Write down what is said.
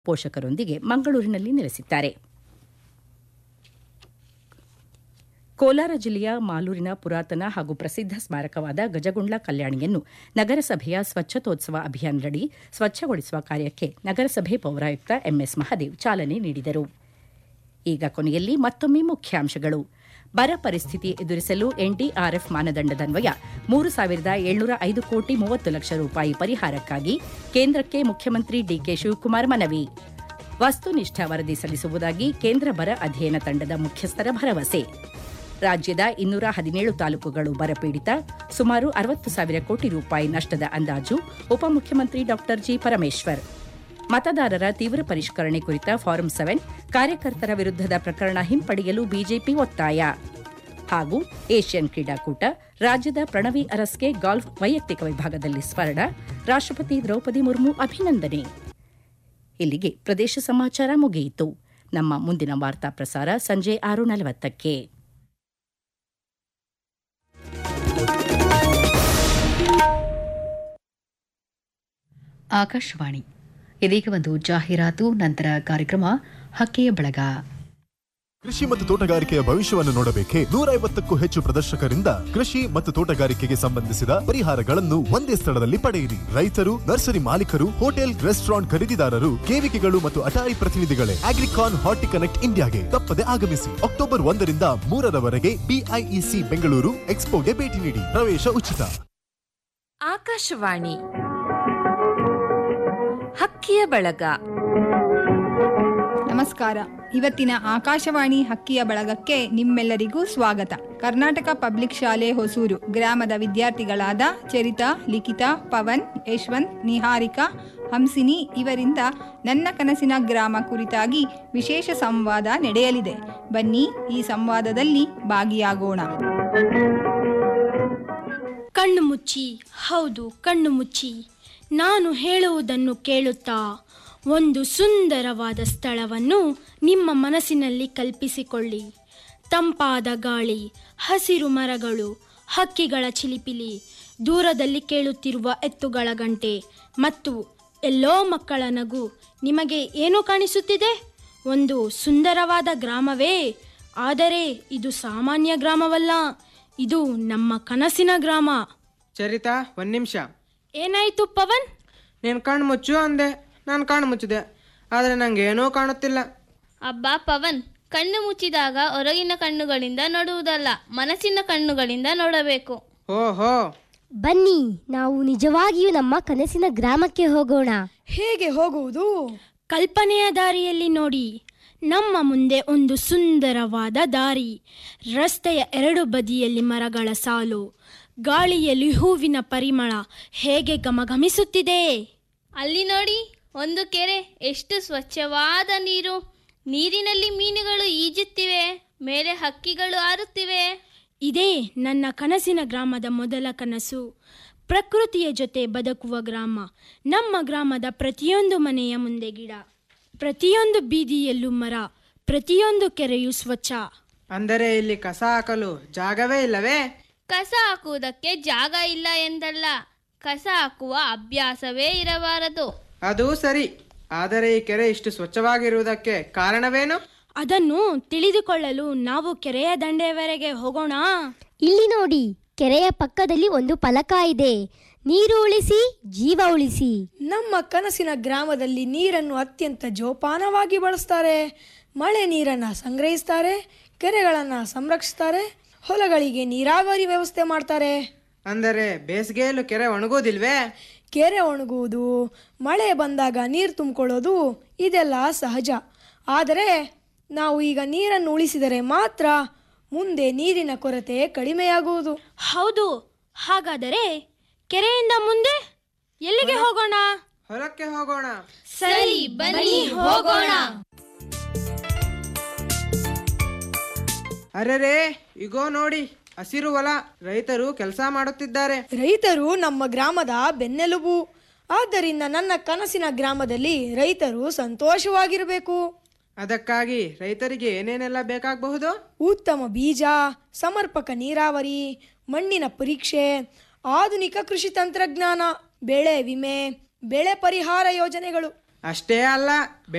ಪೋಷಕರೊಂದಿಗೆ ಮಂಗಳೂರಿನಲ್ಲಿ ನೆಲೆಸಿದ್ದಾರೆ ಕೋಲಾರ ಜಿಲ್ಲೆಯ ಮಾಲೂರಿನ ಪುರಾತನ ಹಾಗೂ ಪ್ರಸಿದ್ಧ ಸ್ಮಾರಕವಾದ ಗಜಗುಂಡ್ಲ ಕಲ್ಯಾಣಿಯನ್ನು ನಗರಸಭೆಯ ಸ್ವಚ್ಛತೋತ್ಸವ ಅಭಿಯಾನದಡಿ ಸ್ವಚ್ಛಗೊಳಿಸುವ ಕಾರ್ಯಕ್ಕೆ ನಗರಸಭೆ ಪೌರಾಯುಕ್ತ ಎಂಎಸ್ ಮಹದೇವ್ ಚಾಲನೆ ನೀಡಿದರು ಈಗ ಕೊನೆಯಲ್ಲಿ ಮತ್ತೊಮ್ಮೆ ಮುಖ್ಯಾಂಶಗಳು ಬರ ಪರಿಸ್ಥಿತಿ ಎದುರಿಸಲು ಎನ್ಡಿಆರ್ಎಫ್ ಮಾನದಂಡದನ್ವಯ ಮೂರು ಸಾವಿರದ ಏಳ್ನೂರ ಐದು ಕೋಟಿ ಮೂವತ್ತು ಲಕ್ಷ ರೂಪಾಯಿ ಪರಿಹಾರಕ್ಕಾಗಿ ಕೇಂದ್ರಕ್ಕೆ ಮುಖ್ಯಮಂತ್ರಿ ಡಿಕೆ ಶಿವಕುಮಾರ್ ಮನವಿ ವಸ್ತುನಿಷ್ಠ ವರದಿ ಸಲ್ಲಿಸುವುದಾಗಿ ಕೇಂದ್ರ ಬರ ಅಧ್ಯಯನ ತಂಡದ ಮುಖ್ಯಸ್ಥರ ಭರವಸೆ ರಾಜ್ಯದ ಇನ್ನೂರ ಹದಿನೇಳು ತಾಲೂಕುಗಳು ಬರಪೀಡಿತ ಸುಮಾರು ಅರವತ್ತು ಸಾವಿರ ಕೋಟಿ ರೂಪಾಯಿ ನಷ್ಟದ ಅಂದಾಜು ಉಪಮುಖ್ಯಮಂತ್ರಿ ಡಾ ಜಿ ಪರಮೇಶ್ವರ್ ಮತದಾರರ ತೀವ್ರ ಪರಿಷ್ಕರಣೆ ಕುರಿತ ಫಾರಂ ಸೆವೆನ್ ಕಾರ್ಯಕರ್ತರ ವಿರುದ್ಧದ ಪ್ರಕರಣ ಹಿಂಪಡೆಯಲು ಬಿಜೆಪಿ ಒತ್ತಾಯ ಹಾಗೂ ಏಷ್ಯನ್ ಕ್ರೀಡಾಕೂಟ ರಾಜ್ಯದ ಪ್ರಣವಿ ಅರಸ್ಗೆ ಗಾಲ್ಫ್ ವೈಯಕ್ತಿಕ ವಿಭಾಗದಲ್ಲಿ ಸ್ವರ್ಣ ರಾಷ್ಟ್ರಪತಿ ದ್ರೌಪದಿ ಮುರ್ಮು ಅಭಿನಂದನೆ ಇಲ್ಲಿಗೆ ಪ್ರದೇಶ ಸಮಾಚಾರ ಮುಗಿಯಿತು ನಮ್ಮ ಮುಂದಿನ ವಾರ್ತಾ ಪ್ರಸಾರ ಸಂಜೆ ಆರು ನಲವತ್ತಕ್ಕೆ ಆಕಾಶವಾಣಿ ಇದೀಗ ಒಂದು ಜಾಹೀರಾತು ನಂತರ ಕಾರ್ಯಕ್ರಮ ಹಕ್ಕೆಯ ಬಳಗ ಕೃಷಿ ಮತ್ತು ತೋಟಗಾರಿಕೆಯ ಭವಿಷ್ಯವನ್ನು ನೋಡಬೇಕೆ ನೂರ ಐವತ್ತಕ್ಕೂ ಹೆಚ್ಚು ಪ್ರದರ್ಶಕರಿಂದ ಕೃಷಿ ಮತ್ತು ತೋಟಗಾರಿಕೆಗೆ ಸಂಬಂಧಿಸಿದ ಪರಿಹಾರಗಳನ್ನು ಒಂದೇ ಸ್ಥಳದಲ್ಲಿ ಪಡೆಯಿರಿ ರೈತರು ನರ್ಸರಿ ಮಾಲೀಕರು ಹೋಟೆಲ್ ರೆಸ್ಟೋರೆಂಟ್ ಖರೀದಿದಾರರು ಕೇವಿಕೆಗಳು ಮತ್ತು ಅಟಾರಿ ಪ್ರತಿನಿಧಿಗಳೇ ಅಗ್ರಿಕಾನ್ ಹಾರ್ಟಿ ಕನೆಕ್ಟ್ ಇಂಡಿಯಾಗೆ ತಪ್ಪದೆ ಆಗಮಿಸಿ ಅಕ್ಟೋಬರ್ ಒಂದರಿಂದ ಮೂರರವರೆಗೆ ಬಿಐಇಸಿ ಬೆಂಗಳೂರು ಎಕ್ಸ್ಪೋಗೆ ಭೇಟಿ ನೀಡಿ ಪ್ರವೇಶ ಉಚಿತ ಆಕಾಶವಾಣಿ ಹಕ್ಕಿಯ ಬಳಗ ನಮಸ್ಕಾರ ಇವತ್ತಿನ ಆಕಾಶವಾಣಿ ಹಕ್ಕಿಯ ಬಳಗಕ್ಕೆ ನಿಮ್ಮೆಲ್ಲರಿಗೂ ಸ್ವಾಗತ ಕರ್ನಾಟಕ ಪಬ್ಲಿಕ್ ಶಾಲೆ ಹೊಸೂರು ಗ್ರಾಮದ ವಿದ್ಯಾರ್ಥಿಗಳಾದ ಚರಿತಾ ಲಿಖಿತಾ ಪವನ್ ಯಶವಂತ್ ನಿಹಾರಿಕಾ ಹಂಸಿನಿ ಇವರಿಂದ ನನ್ನ ಕನಸಿನ ಗ್ರಾಮ ಕುರಿತಾಗಿ ವಿಶೇಷ ಸಂವಾದ ನಡೆಯಲಿದೆ ಬನ್ನಿ ಈ ಸಂವಾದದಲ್ಲಿ ಭಾಗಿಯಾಗೋಣ ಕಣ್ಣು ಮುಚ್ಚಿ ಹೌದು ಕಣ್ಣು ಮುಚ್ಚಿ ನಾನು ಹೇಳುವುದನ್ನು ಕೇಳುತ್ತಾ ಒಂದು ಸುಂದರವಾದ ಸ್ಥಳವನ್ನು ನಿಮ್ಮ ಮನಸ್ಸಿನಲ್ಲಿ ಕಲ್ಪಿಸಿಕೊಳ್ಳಿ ತಂಪಾದ ಗಾಳಿ ಹಸಿರು ಮರಗಳು ಹಕ್ಕಿಗಳ ಚಿಲಿಪಿಲಿ ದೂರದಲ್ಲಿ ಕೇಳುತ್ತಿರುವ ಎತ್ತುಗಳ ಗಂಟೆ ಮತ್ತು ಎಲ್ಲೋ ಮಕ್ಕಳ ನಗು ನಿಮಗೆ ಏನು ಕಾಣಿಸುತ್ತಿದೆ ಒಂದು ಸುಂದರವಾದ ಗ್ರಾಮವೇ ಆದರೆ ಇದು ಸಾಮಾನ್ಯ ಗ್ರಾಮವಲ್ಲ ಇದು ನಮ್ಮ ಕನಸಿನ ಗ್ರಾಮ ಚರಿತಾ ಒಂದು ನಿಮಿಷ ಏನಾಯ್ತು ಪವನ್ ನೀನು ಕಣ್ಣು ಮುಚ್ಚು ಅಂದೆ ನಾನು ಕಣ್ಣು ಮುಚ್ಚಿದೆ ಆದರೆ ನಂಗೆ ಏನೂ ಕಾಣುತ್ತಿಲ್ಲ ಅಬ್ಬಾ ಪವನ್ ಕಣ್ಣು ಮುಚ್ಚಿದಾಗ ಹೊರಗಿನ ಕಣ್ಣುಗಳಿಂದ ನೋಡುವುದಲ್ಲ ಮನಸ್ಸಿನ ಕಣ್ಣುಗಳಿಂದ ನೋಡಬೇಕು ಓಹೋ ಬನ್ನಿ ನಾವು ನಿಜವಾಗಿಯೂ ನಮ್ಮ ಕನಸಿನ ಗ್ರಾಮಕ್ಕೆ ಹೋಗೋಣ ಹೇಗೆ ಹೋಗುವುದು ಕಲ್ಪನೆಯ ದಾರಿಯಲ್ಲಿ ನೋಡಿ ನಮ್ಮ ಮುಂದೆ ಒಂದು ಸುಂದರವಾದ ದಾರಿ ರಸ್ತೆಯ ಎರಡು ಬದಿಯಲ್ಲಿ ಮರಗಳ ಸಾಲು ಗಾಳಿಯಲ್ಲಿ ಹೂವಿನ ಪರಿಮಳ ಹೇಗೆ ಗಮಗಮಿಸುತ್ತಿದೆ ಅಲ್ಲಿ ನೋಡಿ ಒಂದು ಕೆರೆ ಎಷ್ಟು ಸ್ವಚ್ಛವಾದ ನೀರು ನೀರಿನಲ್ಲಿ ಮೀನುಗಳು ಈಜುತ್ತಿವೆ ಮೇಲೆ ಹಕ್ಕಿಗಳು ಹಾರುತ್ತಿವೆ ಇದೇ ನನ್ನ ಕನಸಿನ ಗ್ರಾಮದ ಮೊದಲ ಕನಸು ಪ್ರಕೃತಿಯ ಜೊತೆ ಬದುಕುವ ಗ್ರಾಮ ನಮ್ಮ ಗ್ರಾಮದ ಪ್ರತಿಯೊಂದು ಮನೆಯ ಮುಂದೆ ಗಿಡ ಪ್ರತಿಯೊಂದು ಬೀದಿಯಲ್ಲೂ ಮರ ಪ್ರತಿಯೊಂದು ಕೆರೆಯು ಸ್ವಚ್ಛ ಅಂದರೆ ಇಲ್ಲಿ ಕಸ ಹಾಕಲು ಜಾಗವೇ ಇಲ್ಲವೇ ಕಸ ಹಾಕುವುದಕ್ಕೆ ಜಾಗ ಇಲ್ಲ ಎಂದಲ್ಲ ಕಸ ಹಾಕುವ ಅಭ್ಯಾಸವೇ ಇರಬಾರದು ಅದು ಸರಿ ಆದರೆ ಈ ಕೆರೆ ಇಷ್ಟು ಸ್ವಚ್ಛವಾಗಿರುವುದಕ್ಕೆ ಕಾರಣವೇನು ಅದನ್ನು ತಿಳಿದುಕೊಳ್ಳಲು ನಾವು ಕೆರೆಯ ದಂಡೆಯವರೆಗೆ ಹೋಗೋಣ ಇಲ್ಲಿ ನೋಡಿ ಕೆರೆಯ ಪಕ್ಕದಲ್ಲಿ ಒಂದು ಫಲಕ ಇದೆ ನೀರು ಉಳಿಸಿ ಜೀವ ಉಳಿಸಿ ನಮ್ಮ ಕನಸಿನ ಗ್ರಾಮದಲ್ಲಿ ನೀರನ್ನು ಅತ್ಯಂತ ಜೋಪಾನವಾಗಿ ಬಳಸ್ತಾರೆ ಮಳೆ ನೀರನ್ನು ಸಂಗ್ರಹಿಸ್ತಾರೆ ಕೆರೆಗಳನ್ನು ಸಂರಕ್ಷಿಸ್ತಾರೆ ಹೊಲಗಳಿಗೆ ನೀರಾವರಿ ವ್ಯವಸ್ಥೆ ಮಾಡ್ತಾರೆ ಅಂದರೆ ಬೇಸಿಗೆಯಲ್ಲೂ ಕೆರೆ ಒಣಗೋದಿಲ್ವೇ ಕೆರೆ ಒಣಗುವುದು ಮಳೆ ಬಂದಾಗ ನೀರು ತುಂಬಿಕೊಳ್ಳೋದು ಇದೆಲ್ಲ ಸಹಜ ಆದರೆ ನಾವು ಈಗ ನೀರನ್ನು ಉಳಿಸಿದರೆ ಮಾತ್ರ ಮುಂದೆ ನೀರಿನ ಕೊರತೆ ಕಡಿಮೆಯಾಗುವುದು ಹೌದು ಹಾಗಾದರೆ ಕೆರೆಯಿಂದ ಮುಂದೆ ಎಲ್ಲಿಗೆ ಹೋಗೋಣ ಹೊಲಕ್ಕೆ ಹೋಗೋಣ ಸರಿ ಬನ್ನಿ ಹೋಗೋಣ ಅರೆರೇ ಇಗೋ ನೋಡಿ ಹಸಿರು ಹೊಲ ರೈತರು ಕೆಲಸ ಮಾಡುತ್ತಿದ್ದಾರೆ ರೈತರು ನಮ್ಮ ಗ್ರಾಮದ ಬೆನ್ನೆಲುಬು ಆದ್ದರಿಂದ ನನ್ನ ಕನಸಿನ ಗ್ರಾಮದಲ್ಲಿ ರೈತರು ಸಂತೋಷವಾಗಿರಬೇಕು ಅದಕ್ಕಾಗಿ ರೈತರಿಗೆ ಏನೇನೆಲ್ಲ ಬೇಕಾಗಬಹುದು ಉತ್ತಮ ಬೀಜ ಸಮರ್ಪಕ ನೀರಾವರಿ ಮಣ್ಣಿನ ಪರೀಕ್ಷೆ ಆಧುನಿಕ ಕೃಷಿ ತಂತ್ರಜ್ಞಾನ ಬೆಳೆ ವಿಮೆ ಬೆಳೆ ಪರಿಹಾರ ಯೋಜನೆಗಳು ಅಷ್ಟೇ ಅಲ್ಲ